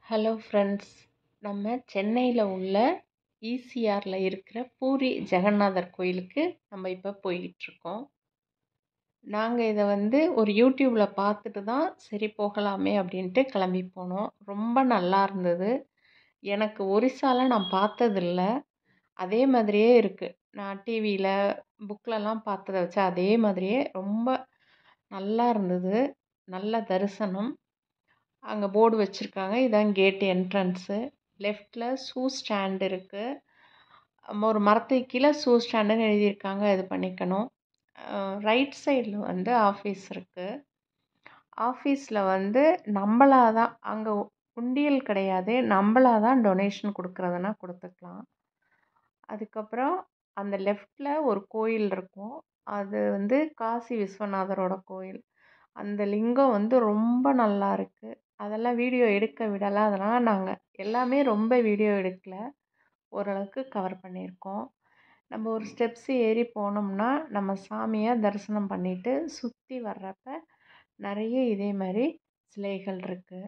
hello friends நம்ம சென்னையில் உள்ள ஈசிஆரில் இருக்கிற பூரி ஜெகநாதர் கோயிலுக்கு நம்ம இப்போ போய்கிட்டுருக்கோம் நாங்கள் இதை வந்து ஒரு யூடியூப்பில் பார்த்துட்டு தான் சரி போகலாமே அப்படின்ட்டு கிளம்பி போனோம் ரொம்ப நல்லா இருந்தது எனக்கு ஒரிசால நான் பார்த்ததில்ல அதே மாதிரியே இருக்குது நான் டிவியில் புக்லலாம் பார்த்தத வச்சு அதே மாதிரியே ரொம்ப நல்லா இருந்தது நல்ல தரிசனம் அங்கே போர்டு வச்சுருக்காங்க இதான் கேட் என்ட்ரன்ஸு லெஃப்டில் ஷூ ஸ்டாண்ட் இருக்குது ஒரு மரத்துக்கு கீழே ஷூ ஸ்டாண்டுன்னு எழுதியிருக்காங்க இது பண்ணிக்கணும் ரைட் சைடில் வந்து ஆஃபீஸ் இருக்குது ஆஃபீஸில் வந்து நம்மளாக தான் அங்கே உண்டியல் கிடையாது நம்மளாக தான் டொனேஷன் கொடுக்குறதுனா கொடுத்துக்கலாம் அதுக்கப்புறம் அந்த லெஃப்டில் ஒரு கோயில் இருக்கும் அது வந்து காசி விஸ்வநாதரோட கோயில் அந்த லிங்கம் வந்து ரொம்ப நல்லா இருக்குது அதெல்லாம் வீடியோ எடுக்க விடலை அதனால் நாங்கள் எல்லாமே ரொம்ப வீடியோ எடுக்கல ஓரளவுக்கு கவர் பண்ணியிருக்கோம் நம்ம ஒரு ஸ்டெப்ஸ் ஏறி போனோம்னா நம்ம சாமியை தரிசனம் பண்ணிவிட்டு சுற்றி வர்றப்ப நிறைய இதே மாதிரி சிலைகள் இருக்குது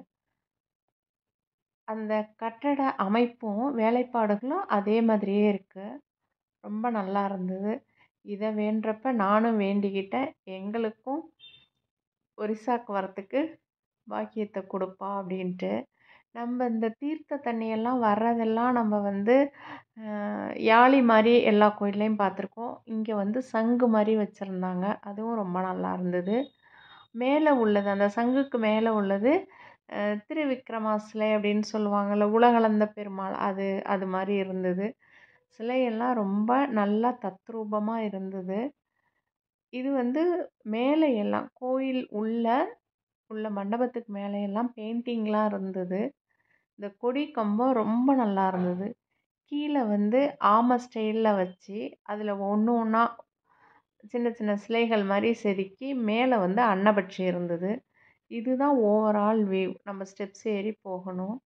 அந்த கட்டட அமைப்பும் வேலைப்பாடுகளும் அதே மாதிரியே இருக்குது ரொம்ப நல்லா இருந்தது இதை வேண்டுறப்ப நானும் வேண்டிக்கிட்டேன் எங்களுக்கும் ஒரிசாக்கு வரத்துக்கு பாக்கியத்தை கொடுப்பா அப்படின்ட்டு நம்ம இந்த தீர்த்த தண்ணியெல்லாம் வர்றதெல்லாம் நம்ம வந்து யாழி மாதிரி எல்லா கோயில்லையும் பார்த்துருக்கோம் இங்கே வந்து சங்கு மாதிரி வச்சுருந்தாங்க அதுவும் ரொம்ப நல்லா இருந்தது மேலே உள்ளது அந்த சங்குக்கு மேலே உள்ளது திருவிக்ரமா சிலை அப்படின்னு சொல்லுவாங்கள்ல உலகளந்த பெருமாள் அது அது மாதிரி இருந்தது சிலையெல்லாம் ரொம்ப நல்லா தத்ரூபமாக இருந்தது இது வந்து மேலே எல்லாம் கோயில் உள்ள உள்ள மண்டபத்துக்கு மேலே எல்லாம் பெயிண்டிங்லாம் இருந்தது இந்த கொடி கம்பம் ரொம்ப நல்லா இருந்தது கீழே வந்து ஆமை ஸ்டைலில் வச்சு அதில் ஒன்று ஒன்றா சின்ன சின்ன சிலைகள் மாதிரி செதுக்கி மேலே வந்து அன்னபட்சி இருந்தது இதுதான் ஓவரால் வியூ நம்ம ஸ்டெப்ஸ் ஏறி போகணும்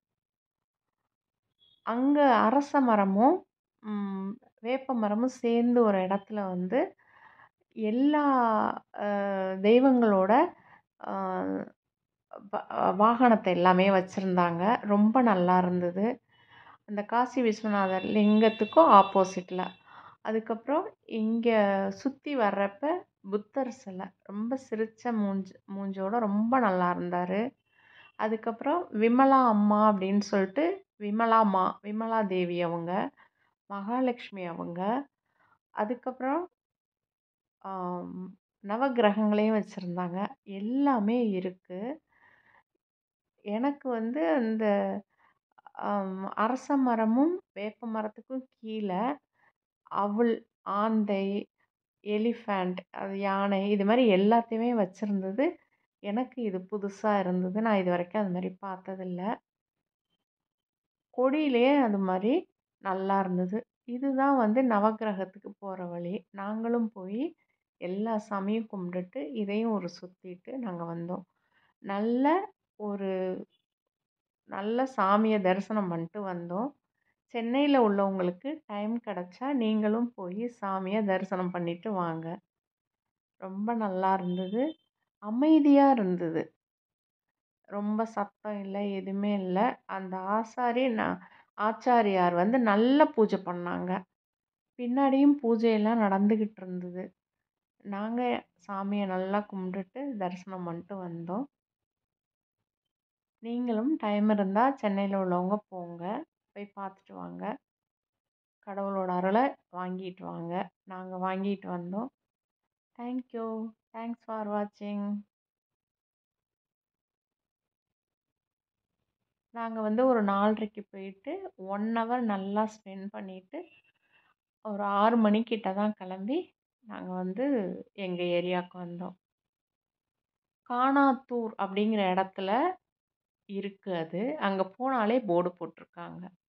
அங்கே அரச மரமும் வேப்ப மரமும் சேர்ந்து ஒரு இடத்துல வந்து எல்லா தெய்வங்களோட வாகனத்தை எல்லாமே வச்சுருந்தாங்க ரொம்ப நல்லா இருந்தது அந்த காசி விஸ்வநாதர் லிங்கத்துக்கும் ஆப்போசிட்டில் அதுக்கப்புறம் இங்கே சுற்றி வர்றப்ப புத்தர் சிலை ரொம்ப சிரித்த மூஞ்சி மூஞ்சோட ரொம்ப நல்லா இருந்தார் அதுக்கப்புறம் விமலா அம்மா அப்படின்னு சொல்லிட்டு விமலா மா விமலா தேவி அவங்க மகாலட்சுமி அவங்க அதுக்கப்புறம் நவகிரகங்களையும் வச்சுருந்தாங்க எல்லாமே இருக்குது எனக்கு வந்து அந்த அரச மரமும் வேப்ப மரத்துக்கும் கீழே அவுள் ஆந்தை எலிஃபண்ட் அது யானை இது மாதிரி எல்லாத்தையுமே வச்சுருந்தது எனக்கு இது புதுசாக இருந்தது நான் இது வரைக்கும் அது மாதிரி பார்த்ததில்ல கொடியிலே அது மாதிரி நல்லா இருந்தது இதுதான் வந்து நவகிரகத்துக்கு போகிற வழி நாங்களும் போய் எல்லா சாமியும் கும்பிட்டுட்டு இதையும் ஒரு சுற்றிட்டு நாங்கள் வந்தோம் நல்ல ஒரு நல்ல சாமியை தரிசனம் பண்ணிட்டு வந்தோம் சென்னையில் உள்ளவங்களுக்கு டைம் கிடச்சா நீங்களும் போய் சாமியை தரிசனம் பண்ணிவிட்டு வாங்க ரொம்ப நல்லா இருந்தது அமைதியாக இருந்தது ரொம்ப சத்தம் இல்லை எதுவுமே இல்லை அந்த ஆசாரி நான் ஆச்சாரியார் வந்து நல்ல பூஜை பண்ணாங்க பின்னாடியும் பூஜையெல்லாம் நடந்துக்கிட்டு இருந்தது நாங்கள் சாமியை நல்லா கும்பிட்டுட்டு தரிசனம் பண்ணிட்டு வந்தோம் நீங்களும் டைம் இருந்தால் சென்னையில் உள்ளவங்க போங்க போய் பார்த்துட்டு வாங்க கடவுளோட அருளை வாங்கிட்டு வாங்க நாங்கள் வாங்கிட்டு வந்தோம் தேங்க்யூ தேங்க்ஸ் ஃபார் வாட்சிங் நாங்கள் வந்து ஒரு நாலரைக்கு போயிட்டு ஒன் ஹவர் நல்லா ஸ்பெண்ட் பண்ணிவிட்டு ஒரு ஆறு மணிக்கிட்ட தான் கிளம்பி நாங்கள் வந்து எங்கள் ஏரியாவுக்கு வந்தோம் காணாத்தூர் அப்படிங்கிற இடத்துல இருக்குது அது அங்கே போனாலே போர்டு போட்டிருக்காங்க